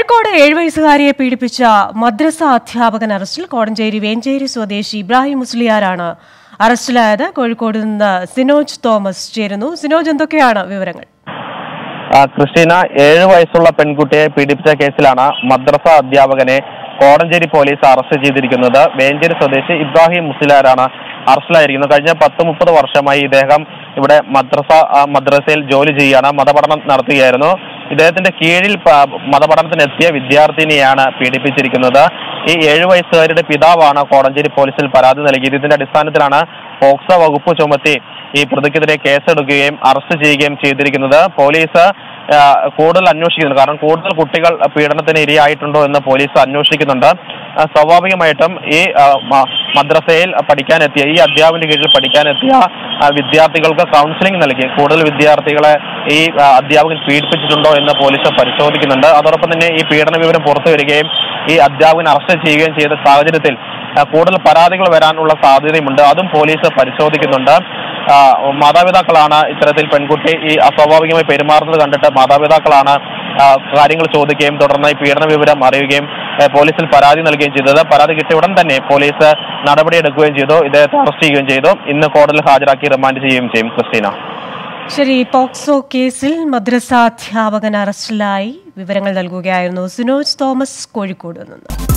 കോഴിക്കോട് ഏഴ് വയസ്സുകാരിയെ പീഡിപ്പിച്ച മദ്രസ അധ്യാപകൻ അറസ്റ്റിൽ കോടഞ്ചേരി വേഞ്ചേരി സ്വദേശി ഇബ്രാഹിം മുസ്ലിയാരാണ് അറസ്റ്റിലായത് കോഴിക്കോട് നിന്ന് സിനോജ് തോമസ് ചേരുന്നു സിനോജ് എന്തൊക്കെയാണ് വിവരങ്ങൾ ആ, ക്രിസ്റ്റീന ഏഴ് വയസ്സുള്ള പെൺകുട്ടിയെ പീഡിപ്പിച്ച കേസിലാണ് മദ്രസ അധ്യാപകനെ കോടഞ്ചേരി പോലീസ് അറസ്റ്റ് ചെയ്തിരിക്കുന്നത് വേഞ്ചേരി സ്വദേശി ഇബ്രാഹിം മുസ്ലിയാരാണ് അറസ്റ്റിലായിരിക്കുന്നത് കഴിഞ്ഞ പത്ത് മുപ്പത് വർഷമായി ഇദ്ദേഹം ഇവിടെ മദ്രസ ആ, മദ്രസയിൽ ജോലി ചെയ്യുകയാണ് മതപഠനം നടത്തുകയായിരുന്നു ഇദ്ദേഹത്തിന്റെ കീഴിൽ പ- മതപഠനത്തിനെത്തിയ വിദ്യാർത്ഥിനിയാണ് പീഡിപ്പിച്ചിരിക്കുന്നത് ഈ ഏഴു വയസ്സുകാരുടെ പിതാവാണ് കോടഞ്ചേരി പോലീസിൽ പരാതി നൽകിയത് ഇതിന്റെ അടിസ്ഥാനത്തിലാണ് പോക്സോ വകുപ്പ് ചുമത്തി ഈ പ്രതിക്കെതിരെ കേസെടുക്കുകയും അറസ്റ്റ് ചെയ്യുകയും ചെയ്തിരിക്കുന്നത് പോലീസ് ആ, കൂടുതൽ അന്വേഷിക്കുന്നുണ്ട് കാരണം കൂടുതൽ കുട്ടികൾ പീഡനത്തിന് ഇരയായിട്ടുണ്ടോ എന്ന് പോലീസ് അന്വേഷിക്കുന്നുണ്ട് ആ, സ്വാഭാവികമായിട്ടും ഈ ആ, മ- മദ്രസയിൽ പഠിക്കാനെത്തിയ ഈ അധ്യാപകന്റെ കീഴിൽ പഠിക്കാനെത്തിയ ആ, വിദ്യാർത്ഥികൾക്ക് കൗൺസിലിംഗ് നൽകി കൂടുതൽ വിദ്യാർത്ഥികളെ ഈ ആ, അധ്യാപകൻ പീഡിപ്പിച്ചിട്ടുണ്ടോ എന്ന് പോലീസ് പരിശോധിക്കുന്നുണ്ട് അതോടൊപ്പം തന്നെ ഈ പീഡന വിവരം പുറത്തു വരികയും ഈ അധ്യാപകൻ അറസ്റ്റ് ചെയ്യുകയും ചെയ്ത സാഹചര്യത്തിൽ ആ, കൂടുതൽ പരാതികൾ വരാനുള്ള സാധ്യതയുമുണ്ട് അതും പോലീസ് പരിശോധിക്കുന്നുണ്ട് ആ, മാതാപിതാക്കളാണ് ഇത്തരത്തിൽ പെൺകുട്ടി ഈ അസ്വാഭാവികമായി പെരുമാറുന്നത് കണ്ടിട്ട് മാതാപിതാക്കളാണ് ആ, കാര്യങ്ങൾ ചോദിക്കുകയും തുടർന്ന് ഈ പീഡന വിവരം അറിയുകയും ഏ, പോലീസിൽ പരാതി നൽകുകയും ചെയ്തത് പരാതി കിട്ടിയ ഉടൻ തന്നെ പോലീസ് നടപടിയെടുക്കുകയും ചെയ്തു ഇദ്ദേഹത്തെ അറസ്റ്റ് ചെയ്യുകയും ചെയ്തു ഇന്ന് കോടതിയിൽ ഹാജരാക്കി റിമാൻഡ് ചെയ്യുകയും ചെയ്യും ക്രിസ്റ്റീന ശരി പോക്സോ കേസിൽ മദ്രസ അധ്യാപകൻ അറസ്റ്റിലായി വിവരങ്ങൾ നൽകുകയായിരുന്നു സിനോജ് തോമസ് കോഴിക്കോട് നിന്ന്